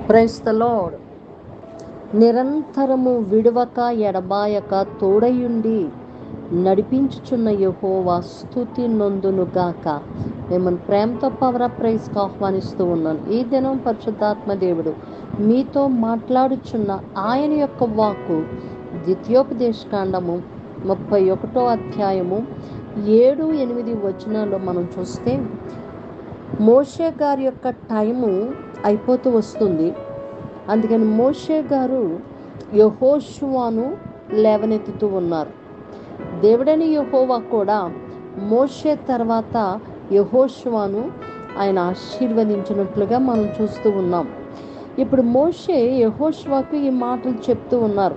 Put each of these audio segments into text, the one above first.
price the lord నిరంతరము విడవక ఎడబాయక తోడయుండి నడిపించుచున్న యహోవా స్థుతి నొందును గాక మిమ్మల్ని ప్రేమతో పవర ప్రైజ్కి ఆహ్వానిస్తూ ఉన్నాను ఈ దినం పరిశుద్ధాత్మ దేవుడు మీతో మాట్లాడుచున్న ఆయన యొక్క వాక్కు ద్వితీయోపదేశకాండము ముప్పై ఒకటో అధ్యాయము ఏడు ఎనిమిది వచనాల్లో మనం చూస్తే మోషే గారి యొక్క టైము అయిపోతూ వస్తుంది అందుకని మోషే గారు యహోషువాను లేవనెత్తుతూ ఉన్నారు దేవుడని యహోవా కూడా మోషే తర్వాత యహోషువాను ఆయన ఆశీర్వదించినట్లుగా మనం చూస్తూ ఉన్నాం ఇప్పుడు మోషే యహోషువాకు ఈ మాటలు చెప్తూ ఉన్నారు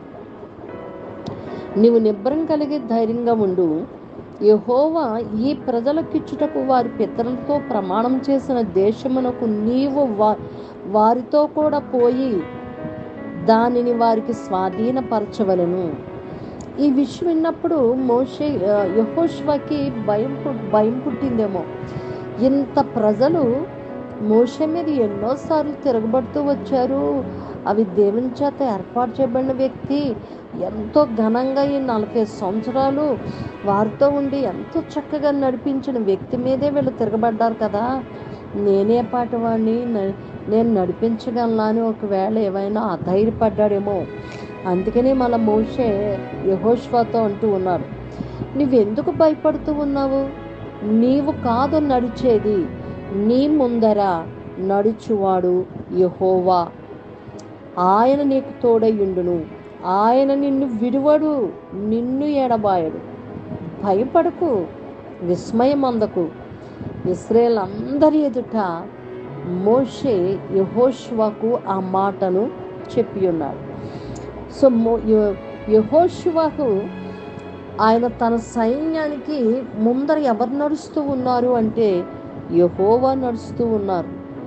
నీవు నిబ్బరం కలిగి ధైర్యంగా ఉండు యహోవా ఈ ప్రజలకిచ్చుటకు వారి పితరులతో ప్రమాణం చేసిన దేశమునకు నీవు వా వారితో కూడా పోయి దానిని వారికి స్వాధీనపరచవలను ఈ విషయం విన్నప్పుడు మోషే యహోష్వాకి భయం పు- భయం పుట్టిందేమో ఇంత ప్రజలు మోషే మీద ఎన్నోసార్లు తిరగబడుతూ వచ్చారు అవి దేవుని చేత ఏర్పాటు చేయబడిన వ్యక్తి ఎంతో ఘనంగా ఈ నలభై సంవత్సరాలు వారితో ఉండి ఎంతో చక్కగా నడిపించిన వ్యక్తి మీదే వీళ్ళు తిరగబడ్డారు కదా నేనే పాటి వాడిని న- నేను నడిపించగలనా అని ఒకవేళ ఏమైనా అధైర్యపడ్డాడేమో అందుకని మన మోషే యహోష్వాతో అంటూ ఉన్నాడు నువ్వెందుకు భయపడుతూ ఉన్నావు నీవు కాదు నడిచేది నీ ముందర నడుచువాడు యహోవా ఆయన నీకు తోడయ్యుండును ఆయన నిన్ను విడువడు నిన్ను ఎడబాయడు భయపడకు విస్మయం అందకు ఇస్రాయేల్ అందరి ఎదుట మోషే యహోష్వాకు ఆ మాటను చెప్పి ఉన్నాడు సో మో యె- యెహోషువకు ఆయన తన సైన్యానికి ముందర ఎవరు నడుస్తూ ఉన్నారు అంటే యహోవా నడుస్తూ ఉన్నారు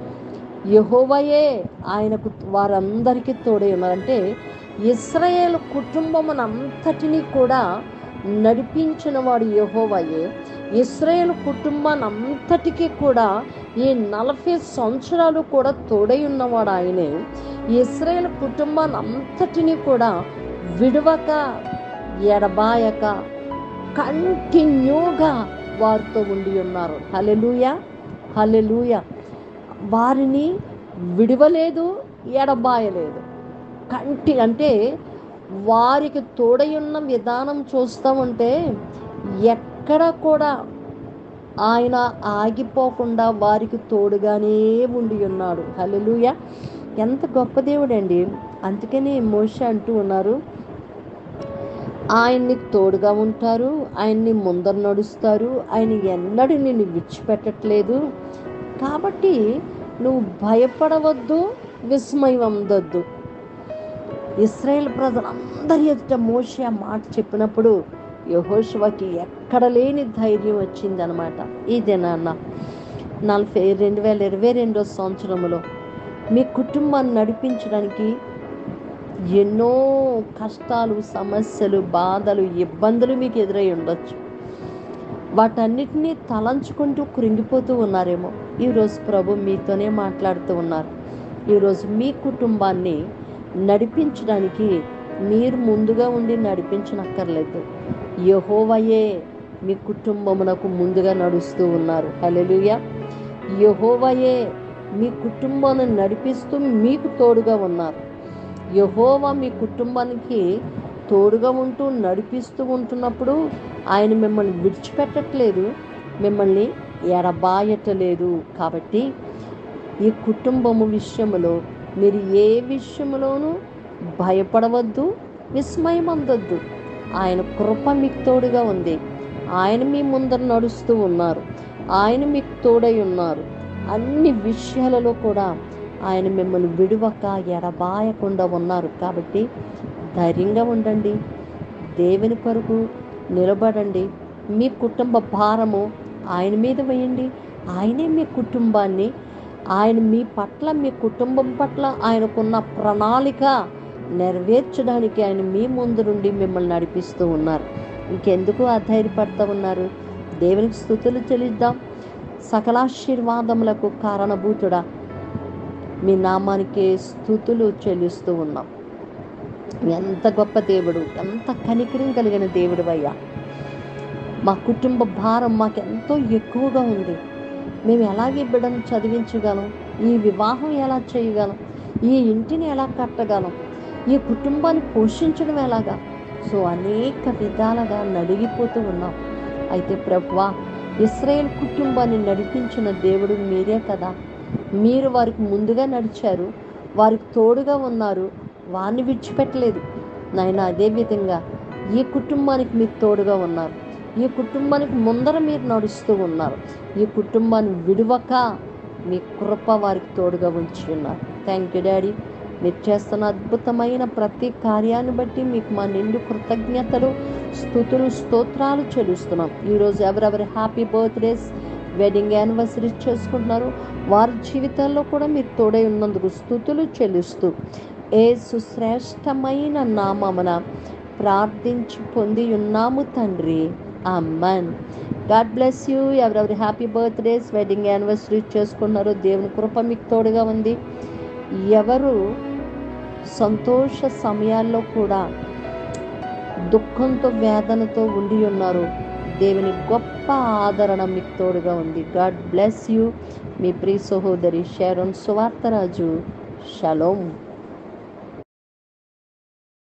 యహోవయే ఆయనకు వారందరికీ తోడై ఉన్నారు అంటే ఇస్రాయేల్ కుటుంబమును అంతటినీ కూడా నడిపించిన వాడు యహోవయే ఇస్రాయేల్ కుటుంబాన్ని అంతటికీ కూడా ఈ నలభై సంవత్సరాలు కూడా తోడై ఉన్నవాడు ఆయనే ఇస్రాయేల్ కుటుంబాన్ని అంతటినీ కూడా విడవక ఎడబాయక కంటిన్యూగా వారితో ఉండి ఉన్నారు హలెలూయ హలెలూయ వారిని విడవలేదు ఎడబాయలేదు కంటి అంటే వారికి తోడై ఉన్న విధానం చూస్తూ ఉంటే ఎక్కడ కూడా ఆయన ఆగిపోకుండా వారికి తోడుగానే ఉండి ఉన్నాడు హల్లెలూయా ఎంత గొప్ప దేవుడండి అందుకని మోష అంటూ ఉన్నారు ఆయన్ని తోడుగా ఉంటారు ఆయన్ని ముందర నడుస్తారు ఆయన ఎన్నడూ నిన్ను విడిచిపెట్టట్లేదు కాబట్టి నువ్వు భయపడవద్దు విస్మయం అందొద్దు ఇస్రాయేల్ ప్రజలందరి ఎదుట మోషే ఆ మాట చెప్పినప్పుడు యహోషువకి ఎక్కడ లేని ధైర్యం వచ్చిందనమాట ఇదే నాన్న నలభై రెండు వేల ఇరవై రెండో సంవత్సరంలో మీ కుటుంబాన్ని నడిపించడానికి ఎన్నో కష్టాలు సమస్యలు బాధలు ఇబ్బందులు మీకు ఎదురై ఉండొచ్చు వాటన్నిటినీ తలంచుకుంటూ కృంగిపోతూ ఉన్నారేమో ఈరోజు ప్రభు మీతోనే మాట్లాడుతూ ఉన్నారు ఈరోజు మీ కుటుంబాన్ని నడిపించడానికి మీరు ముందుగా ఉండి నడిపించనక్కర్లేదు యహోవయే మీ కుటుంబమునకు ముందుగా నడుస్తూ ఉన్నారు హల్లెలూయ యహోవయే మీ కుటుంబాన్ని నడిపిస్తూ మీకు తోడుగా ఉన్నారు యహోవా మీ కుటుంబానికి తోడుగా ఉంటూ నడిపిస్తూ ఉంటున్నప్పుడు ఆయన మిమ్మల్ని విడిచిపెట్టట్లేదు మిమ్మల్ని ఎడబాయటలేదు కాబట్టి ఈ కుటుంబము విషయంలో మీరు ఏ విషయంలోనూ భయపడవద్దు విస్మయం అందొద్దు ఆయన కృప మీకు తోడుగా ఉంది ఆయన మీ ముందర నడుస్తూ ఉన్నారు ఆయన మీకు తోడై ఉన్నారు అన్ని విషయాలలో కూడా ఆయన మిమ్మల్ని విడువక ఎడబాయకుండా ఉన్నారు కాబట్టి ధైర్యంగా ఉండండి దేవుని కొరకు నిలబడండి మీ కుటుంబ భారము ఆయన మీద వేయండి ఆయనే మీ కుటుంబాన్ని ఆయన మీ పట్ల మీ కుటుంబం పట్ల ఆయనకున్న ప్రణాళిక నెరవేర్చడానికి ఆయన మీ ముందు నుండి మిమ్మల్ని నడిపిస్తూ ఉన్నారు ఇంకెందుకు అధైర్యపడుతూ ఉన్నారు దేవునికి స్థుతులు చెల్లిద్దాం సకలాశీర్వాదములకు కారణభూతుడా మీ నామానికే స్థుతులు చెల్లిస్తూ ఉన్నాం ఎంత గొప్ప దేవుడు ఎంత కనికరం కలిగిన దేవుడు అయ్యా మా కుటుంబ భారం మాకు ఎంతో ఎక్కువగా ఉంది మేము ఎలాగే బిడ్డను చదివించగలం ఈ వివాహం ఎలా చేయగలం ఈ ఇంటిని ఎలా కట్టగలం ఈ కుటుంబాన్ని పోషించడం ఎలాగా సో అనేక విధాలుగా నలిగిపోతూ ఉన్నాం అయితే ప్రభువా ఇస్రాయేల్ కుటుంబాన్ని నడిపించిన దేవుడు మీరే కదా మీరు వారికి ముందుగా నడిచారు వారికి తోడుగా ఉన్నారు వారిని విడిచిపెట్టలేదు నాయన అదేవిధంగా ఈ కుటుంబానికి మీరు తోడుగా ఉన్నారు ఈ కుటుంబానికి ముందర మీరు నడుస్తూ ఉన్నారు ఈ కుటుంబాన్ని విడువక మీ కృప వారికి తోడుగా ఉంచి ఉన్నారు థ్యాంక్ యూ డాడీ మీరు చేస్తున్న అద్భుతమైన ప్రతి కార్యాన్ని బట్టి మీకు మా నిండు కృతజ్ఞతలు స్థుతులు స్తోత్రాలు చెల్లిస్తున్నాం ఈరోజు ఎవరెవరి హ్యాపీ బర్త్డేస్ వెడ్డింగ్ యానివర్సరీ చేసుకుంటున్నారు వారి జీవితాల్లో కూడా మీరు తోడై ఉన్నందుకు స్థుతులు చెల్లిస్తూ ఏ సుశ్రేష్టమైన నామమున ప్రార్థించి పొంది ఉన్నాము తండ్రి అమ్మన్ గాడ్ బ్లెస్ యూ ఎవరెవరి హ్యాపీ బర్త్డేస్ వెడ్డింగ్ యానివర్సరీ చేసుకున్నారో దేవుని కృప మీకు తోడుగా ఉంది ఎవరు సంతోష సమయాల్లో కూడా దుఃఖంతో వేదనతో ఉండి ఉన్నారు దేవుని గొప్ప ఆదరణ మీకు తోడుగా ఉంది గాడ్ బ్లెస్ యూ మీ ప్రియ సహోదరి షారోన్ సువార్తరాజు షలోమ్